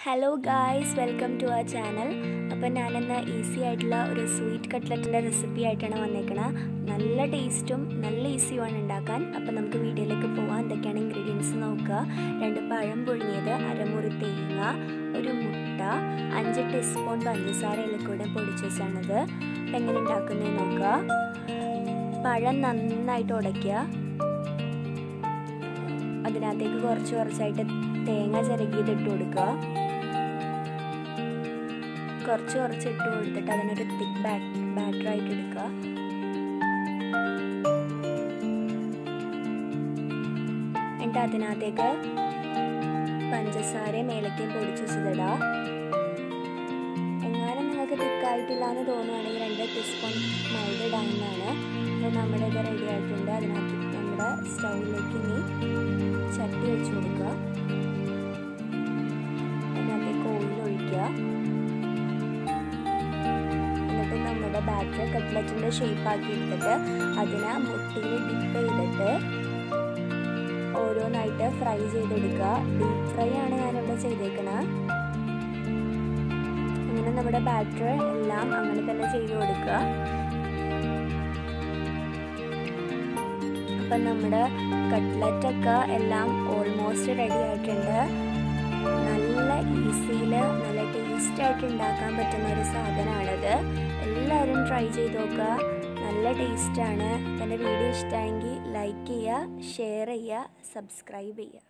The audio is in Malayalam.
hello guys welcome to our channel അപ്പോൾ ഞാനിന്ന് ഈസി ആയിട്ടുള്ള ഒരു സ്വീറ്റ് കട്ട്ലറ്റിൻ്റെ റെസിപ്പി ആയിട്ടാണ് വന്നേക്കണത് നല്ല ടേസ്റ്റും നല്ല ഈസിയുമാണ് ഉണ്ടാക്കാൻ അപ്പോൾ നമുക്ക് വീഡിയോയിലേക്ക് പോവാം എന്തൊക്കെയാണ് ഇൻഗ്രീഡിയൻസ് നോക്കുക രണ്ട് പഴം പുഴുങ്ങിയത് അരമുറി തേങ്ങ ഒരു മുട്ട അഞ്ച് ടീസ്പൂൺ പഞ്ചസാര ഇലക്കൂടെ പൊടിച്ച് വെച്ചാണത് അപ്പം എങ്ങനെ ഉണ്ടാക്കുന്നത് നോക്കുക പഴം നന്നായിട്ട് ഉടയ്ക്കുക അതിനകത്തേക്ക് കുറച്ച് കുറച്ചായിട്ട് തേങ്ങ ചിരകിയത് ഇട്ട് കൊടുക്കുക കുറച്ച് കുറച്ച് ഇട്ട് കൊടുത്തിട്ട് അതിനൊരു തിക്ക് ബാറ്റർ ആയിട്ട് എടുക്കുക എന്നിട്ട് അതിനകത്തേക്ക് പഞ്ചസാരയും ഏലക്കയും പൊടിച്ചു വെച്ചതിടാം എങ്ങാനും നിങ്ങൾക്ക് തിക്കായിട്ടില്ല എന്ന് തോന്നുകയാണെങ്കിൽ രണ്ട് ടീസ്പൂൺ മൈദ ഇടാവുന്നതാണ് അപ്പോൾ നമ്മുടെ ഇത് റെഡി ആയിട്ടുണ്ട് അതിനകത്ത് നമ്മുടെ സ്റ്റൗവിലേക്ക് ഇനി ചട്ടി വെച്ച് കൊടുക്കുക അതിനകത്തേക്ക് ഓയിൽ ഒഴിക്കുക എന്നിട്ട് നമ്മുടെ ബാറ്റർ കട്ട്ലറ്റിൻ്റെ ഷേപ്പാക്കി എടുത്തിട്ട് അതിനെ മുട്ടിയിൽ ഡിപ്പ് ചെയ്തിട്ട് ഓരോന്നായിട്ട് ഫ്രൈ ചെയ്തെടുക്കുക ഡീപ്പ് ഫ്രൈ ആണ് ഞാനിവിടെ ചെയ്തേക്കണത് അങ്ങനെ നമ്മുടെ ബാറ്റർ എല്ലാം അങ്ങനെ തന്നെ ചെയ്ത് കൊടുക്കുക അപ്പം നമ്മുടെ കട്ട്ലറ്റൊക്കെ എല്ലാം ഓൾമോസ്റ്റ് റെഡി ആയിട്ടുണ്ട് നല്ല ഈസിയിൽ നല്ല ടേസ്റ്റ് ആയിട്ട് ഉണ്ടാക്കാൻ പറ്റുന്ന ഒരു സാധനമാണിത് എല്ലാവരും ട്രൈ ചെയ്ത് നോക്കുക നല്ല ടേസ്റ്റാണ് എൻ്റെ വീഡിയോ ഇഷ്ടമായെങ്കിൽ ലൈക്ക് ചെയ്യുക ഷെയർ ചെയ്യുക സബ്സ്ക്രൈബ് ചെയ്യുക